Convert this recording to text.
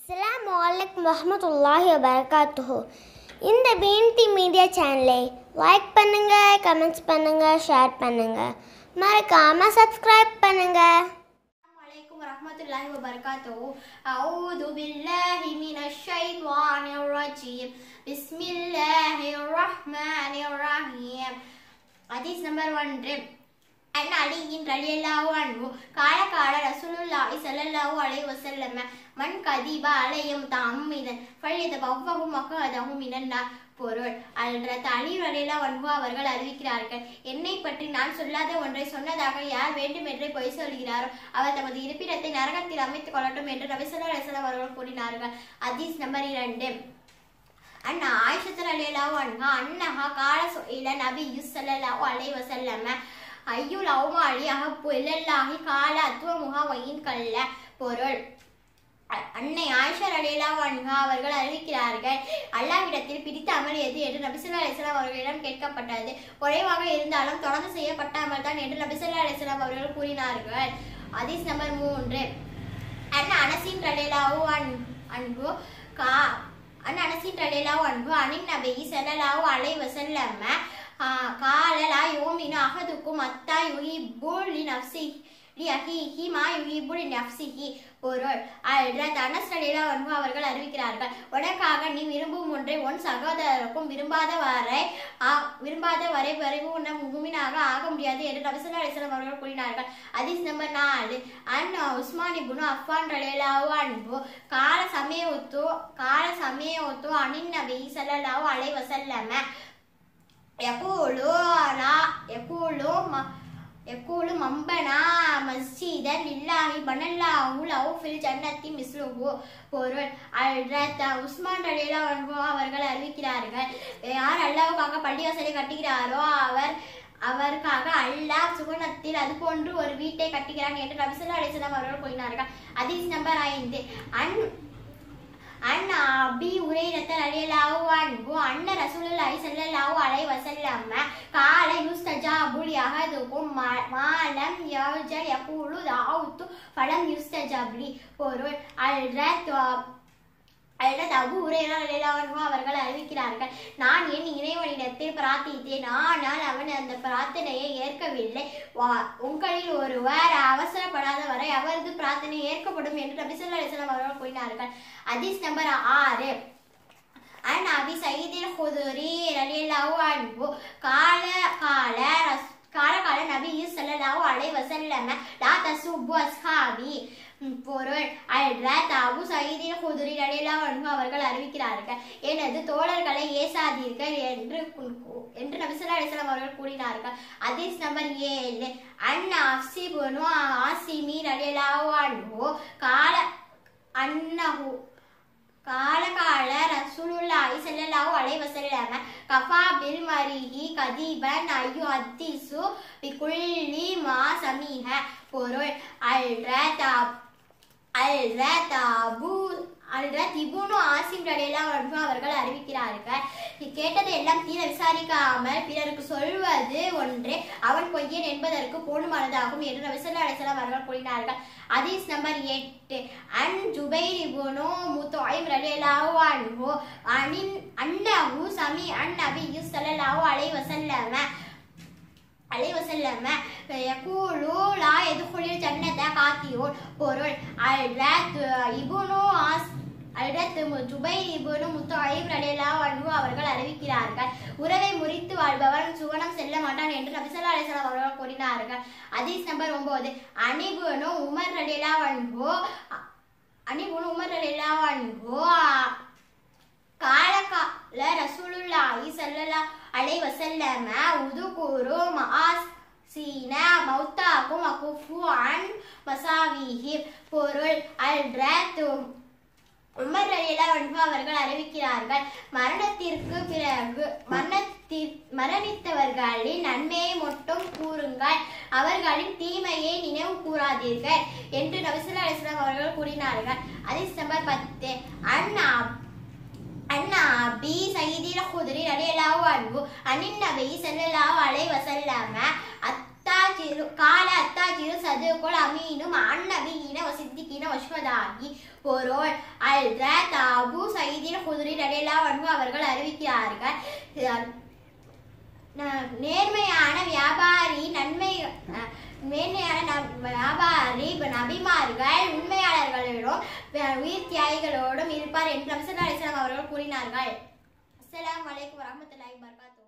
அஸ்ஸலாமு அலைக்கும் வரஹ்மத்துல்லாஹி வபரகாத்துஹு இந்த பிஎன்டி மீடியா சேனலை லைக் பண்ணுங்க கமெண்ட்ஸ் பண்ணுங்க ஷேர் பண்ணுங்க மறக்காம சப்ஸ்கிரைப் பண்ணுங்க عليكم ورحمة الله وبركاته أعوذ بالله من الشيطان الرجيم بسم الله الرحمن الرحيم ஹதீஸ் நம்பர் ஒன்று அன் அலியின் ரலியல்லாஹு அன்ஹு கால கால ரசூலுல்லாஹி ஸல்லல்லாஹு அலைஹி வஸல்லம் மன் கதிப அலையும் தம்மிதன் ஃபல்யதபவ்வஹு மகதஹு மினன்னார் பொருள் அல்ரத் அலி ரலியல்லாஹு அன்ஹு அவர்கள் அறிவிக்கிறார்கள் என்னை பற்றி நான் சொல்லாத ஒன்றை சொன்னதாக யார் வேண்டுமென்றே பொய் சொல்கிறாரோ அவர் தமது இருப்பிடத்தை நரகத்தில் அமைத்துக் கொள்ளட்டும் என்று நபி ஸல்லல்லாஹு அலைஹி வஸல்லம் அவர்கள் கூறினார்கள் ஹதீஸ் நம்பர் இரண்டு அண்ணா ஆயிஷத்து ரலியல்லாஹு அன்ஹா அன்னஹா கால சுஇல நபியு ஸல்லல்லாஹு அலைஹி வஸல்லம் ஐயுல் அவுமாலி அஹப்பு இலல்லாஹி கால அத்துவமுகா வயின் கல்ல பொருள் அ- அன்னை ஆயிஷா ரலியல்லாஹு அன்ஹா அவர்கள் அறிவிக்கிறார்கள் அல்லாஹ்விடத்தில் பிடித்த அமல் எது என்று நபி ஸல்லல்லாஹு அலைஹி வஸல்லம் அவர்களிடம் கேட்கப்பட்டது குறைவாக இருந்தாலும் தொடர்ந்து செய்யப்பட்ட அமல் தான் என்று நபி ஸல்லல்லாஹு அலைஹி வஸல்லம் அவர்கள் கூறினார்கள் ஹதீஸ் நம்பர் மூன்று அன் அனசின் ரலியல்லாஹு அன் அன்ஹு கா அன் அனசின் ரலியல்லாஹு அன்ஹு அனின் நபி ஸல்லல்லாஹு அலைஹி வஸல்லம் கால லா யூமினு அஹதுக்கும் அத்தா யுஹிப்பு லி நஃப்ஸி லி அஹீஹி மா யுஹிப்பு லி நஃப்ஸிஹி பொருள் அல்ரத் அனஸ் ரலியல்லாஹு அன்ஹு அவர்கள் அறிவிக்கிறார்கள் உனக்காக நீ விரும்பும் ஒன்றை உன் சகோதரருக்கும் விரும்பாத வரை ஆ- விரும்பாத வரை வரைவு உன்னை முமினாக ஆக முடியாது என்று நபி ஸல்லல்லாஹு அலைஹி வஸல்லம் அவர்கள் கூறினார்கள் ஹதீஸ் நம்பர் நாலு அன் உஸ்மான் இப்னு அஃபான் ரலியல்லாஹு அன்ஹு கால சமயத்து கால சமயத்து அனின் நபி ஸல்லல்லாஹு அலைஹி வஸல்லம் யகூலு லா யகூலு ம யகூலு மம்பனா மஸ்ஜிதன் லில்லாஹி பனல்லாஹு லஹு ஃபில் ஜன்னத்தி மிஸ்லுஹு பொருள் அல்ரத் உஸ்மான் ரலியல்லாஹு அன்ஹு அவர்கள் அறிவிக்கிறார்கள் யார் அல்லாஹ்வுக்காக பள்ளிவாசலை கட்டுகிறாரோ அவர் அவருக்காக அல்லாஹ் சுகுணத்தில் அது போன்று ஒரு வீட்டை கட்டுகிறான் என்று நபி ஸல்லல்லாஹு அலைஹி வஸல்லம் அவர்கள் கூறினார்கள் ஹதீஸ் நம்பர் ஐந்து அன் அன் அபி உரைரத்த ரலியல்லாஹு அன்ஹு அன்ன ரசூலுல்லாஹி ஸல்லல்லாஹு அலைஹி வஸல்லம் கால யுஸ்தஜாபு லி அஹதுக்கும் மா- மாலம் யஜல் யகூலு தஅவுத்து ஃபலம் யுஸ்தஜாப் லி பொருள் அல்ரத் அல்லது அபு உரையரா ரலியல்லாஹு அன்ஹு அவர்கள் அறிவிக்கிறார்கள் நான் என் இறைவனிடத்தில் பிரார்த்தித்தேன் ஆனால் அவன் அந்த பிரார்த்தனையை ஏற்கவில்லை வா- உங்களில் ஒருவர் அவசரப்படாத வரை அவரது பிரார்த்தனை ஏற்கப்படும் என்று நபி ஸல்லல்லாஹு அலைஹி வஸல்லம் அவர்கள் கூறினார்கள் ஹதீஸ் நம்பர் ஆறு عن أبي سعيد الخدري رضي الله عنه قال قال رس- قال قال النبي صلى الله عليه وسلم لا تسبوا أصحابي ம், பொருள் அல்ரத் அபு சயீதில் குதிரி ரலியல்லாஹு அன்ஹு அவர்கள் அறிவிக்கிறார்கள் எனது தோழர்களை ஏசாதீர்கள் என்று கு- கு- என்று நபி ஸல்லல்லாஹு அலைஹி வஸல்லம் அவர்கள் கூறினார்கள் ஹதீஸ் நம்பர் ஏழு அன் அஃசிபுனு ஆசிமி ரலியல்லாஹு அன்ஹு கால அன்னஹு கால கால ரசூலுல்லாஹி ஸல்லல்லாஹு அலைஹி வஸல்லம் கஃபா பில் மரிஹி கதீபன் ஐயு அத்திசு பிகுல்லி மா சமீஹ பொருள் அல்ரத் அல்ரத் அபு அல்ரத் இபுனு ஆசிம் ரலியல்லாஹு அன்ஹு அவர்கள் அறிவிக்கிறார்கள் கேட்டதை எல்லாம் தீர விசாரிக்காமல் பிறருக்கு சொல்வது ஒன்றே அவன் பொய்யன் என்பதற்கு போதுமானதாகும் என்று நபி ஸல்லல்லாஹு அலைஹி வஸல்லம் அவர்கள் கூறினார்கள் ஹதீஸ் நம்பர் எட்டு அன் ஜுபைர் இப்னு முத்தாயிம் ரலியல்லாஹு அன்ஹு அனின் அன்னஹு சமி அன் நபியு ஸல்லல்லாஹு அலைஹி வஸல்லம் அலைஹி வஸல்லம் யகூலு லா யதுகுலில் ஜன்னத காத்தியோன் பொருள் அல்ரத் இப்னு ஆஸ் அல்ரத் ஜுபைர் இப்னு முத்தாயிம் ரலியல்லாஹு அன்ஹு அவர்கள் அறிவிக்கிறார்கள் உறவை முறித்து வாழ்பவன் சுவனம் செல்ல மாட்டான் என்று நபி ஸல்லல்லாஹு அலைஹி வஸல்லம் அவர்கள் கூறினார்கள் ஹதீஸ் நம்பர் ஒன்பது அனிபுனு உமர் ரலியல்லாஹு அன்ஹு அனிபுனு உமர் ரலியல்லாஹு அன்ஹு காலகால ரசூலுல்லாஹி ஸல்லல்லாஹு அலைஹி வஸல்லம் உதுகுரு மஆஸ் சீன மௌத்தாக்கும் அகுஃபு அன் மசாவிஹி பொருள் அல்ரத் உமர் ரலியல்லாஹு அன்ஹு அவர்கள் அறிவிக்கிறார்கள் மரணத்திற்கு பிறகு மரணத்தில் மரணித்தவர்களின் நன்மையை மட்டும் கூறுங்கள் அவர்களின் தீமையை நினைவு கூறாதீர்கள் என்று நபி ஸல்லல்லாஹு அலைஹி வஸல்லம் அவர்கள் கூறினார்கள் ஹதீஸ் நம்பர் பத்து அண்ணா عن أبي سيد الخدري رضي الله عنه عن النبي صلى الله عليه وسلم அத்தாஜிரு கால அத்தாஜிரு சதுகுல் அமீனும் அந்நபீன வசித்திகின வஷ்வதாகி பொருள் அல்ர தாபு சைதின் குதிரை ரடேலா வன்மு அவர்கள் அறிவிக்கிறார்கள் ந- நேர்மையான வியாபாரி நன்மை அஹ், நேர்மையான ந- வியாபாரி நபிமார்கள் உண்மையாளர்களோடும் வே- உயிர் தியாகிகளோடும் இருப்பார் என்று நபிசல்லா அலிஸ்லாம் அவர்கள் கூறினார்கள் அஸ்ஸலாமு அலைக்கும் வரஹ்மத்துல்லாஹி வபரகாத்துஹு